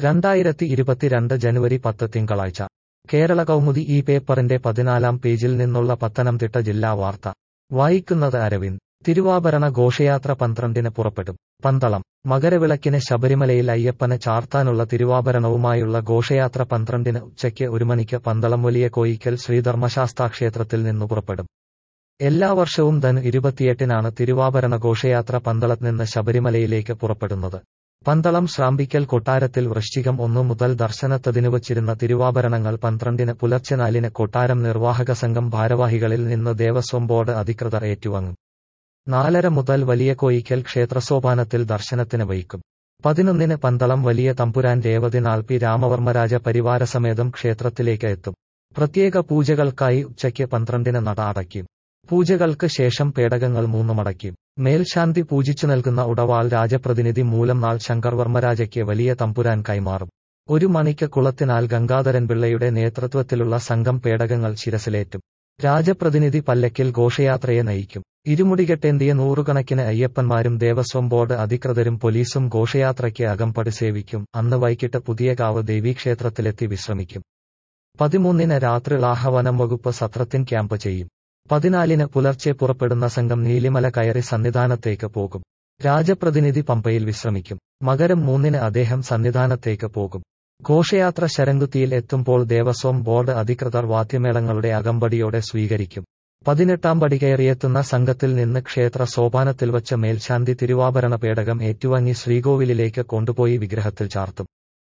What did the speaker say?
രണ്ടായിരത്തി ഇരുപത്തിരണ്ട് ജനുവരി പത്ത് തിങ്കളാഴ്ച കേരള കൗമുദി ഈ പേപ്പറിന്റെ പതിനാലാം പേജിൽ നിന്നുള്ള പത്തനംതിട്ട ജില്ലാ വാർത്ത വായിക്കുന്നത് അരവിന്ദ് തിരുവാഭരണ ഘോഷയാത്ര പന്ത്രണ്ടിന് പുറപ്പെടും പന്തളം മകരവിളക്കിന് ശബരിമലയിൽ അയ്യപ്പന് ചാർത്താനുള്ള തിരുവാഭരണവുമായുള്ള ഘോഷയാത്ര പന്ത്രണ്ടിന് ഉച്ചയ്ക്ക് ഒരു മണിക്ക് പന്തളം വലിയ കോയിക്കൽ ശ്രീധർമ്മശാസ്താ ക്ഷേത്രത്തിൽ നിന്നു പുറപ്പെടും എല്ലാ വർഷവും ധനു ഇരുപത്തിയെട്ടിനാണ് തിരുവാഭരണ ഘോഷയാത്ര പന്തളത്ത് നിന്ന് ശബരിമലയിലേക്ക് പുറപ്പെടുന്നത് പന്തളം ശ്രാമ്പിക്കൽ കൊട്ടാരത്തിൽ വൃശ്ചികം ഒന്നു മുതൽ ദർശനത്തതിനു വച്ചിരുന്ന തിരുവാഭരണങ്ങൾ പന്ത്രണ്ടിന് പുലർച്ചെ നാലിന് കൊട്ടാരം നിർവാഹക സംഘം ഭാരവാഹികളിൽ നിന്ന് ദേവസ്വം ബോർഡ് അധികൃതർ ഏറ്റുവാങ്ങും നാലര മുതൽ വലിയ കോയിക്കൽ ക്ഷേത്രസോപാനത്തിൽ ദർശനത്തിന് വയ്ക്കും പതിനൊന്നിന് പന്തളം വലിയ തമ്പുരാൻ രേവതിനാൾ പി രാമവർമ്മരാജ പരിവാരസമേതം ക്ഷേത്രത്തിലേക്ക് എത്തും പ്രത്യേക പൂജകൾക്കായി ഉച്ചയ്ക്ക് പന്ത്രണ്ടിന് നട അടയ്ക്കും പൂജകൾക്ക് ശേഷം പേടകങ്ങൾ മൂന്ന് മടക്കും മേൽശാന്തി പൂജിച്ചു നൽകുന്ന ഉടവാൾ രാജപ്രതിനിധി മൂലം നാൾ ശങ്കർവർമ്മരാജയ്ക്ക് വലിയ തമ്പുരാൻ കൈമാറും ഒരു മണിക്ക് കുളത്തിനാൽ ഗംഗാധരൻ പിള്ളയുടെ നേതൃത്വത്തിലുള്ള സംഘം പേടകങ്ങൾ ശിരസിലേറ്റും രാജപ്രതിനിധി പല്ലക്കിൽ ഘോഷയാത്രയെ നയിക്കും ഇരുമുടികെട്ടേന്തിയ നൂറുകണക്കിന് അയ്യപ്പന്മാരും ദേവസ്വം ബോർഡ് അധികൃതരും പോലീസും ഘോഷയാത്രയ്ക്ക് അകമ്പടി സേവിക്കും അന്ന് വൈകിട്ട് പുതിയകാവ് ദേവീക്ഷേത്രത്തിലെത്തി വിശ്രമിക്കും പതിമൂന്നിന് രാത്രി ലാഹവനം വകുപ്പ് സത്രത്തിൻ ക്യാമ്പ് ചെയ്യും പതിനാലിന് പുലർച്ചെ പുറപ്പെടുന്ന സംഘം നീലിമല കയറി സന്നിധാനത്തേക്ക് പോകും രാജപ്രതിനിധി പമ്പയിൽ വിശ്രമിക്കും മകരം മൂന്നിന് അദ്ദേഹം സന്നിധാനത്തേക്ക് പോകും ഘോഷയാത്ര ശരംകുത്തിയിൽ എത്തുമ്പോൾ ദേവസ്വം ബോർഡ് അധികൃതർ വാദ്യമേളങ്ങളുടെ അകമ്പടിയോടെ സ്വീകരിക്കും പതിനെട്ടാം പടി കയറിയെത്തുന്ന സംഘത്തിൽ നിന്ന് ക്ഷേത്ര സോപാനത്തിൽ വച്ച മേൽശാന്തി തിരുവാഭരണ പേടകം ഏറ്റുവാങ്ങി ശ്രീകോവിലിലേക്ക് കൊണ്ടുപോയി വിഗ്രഹത്തിൽ ചാർത്തും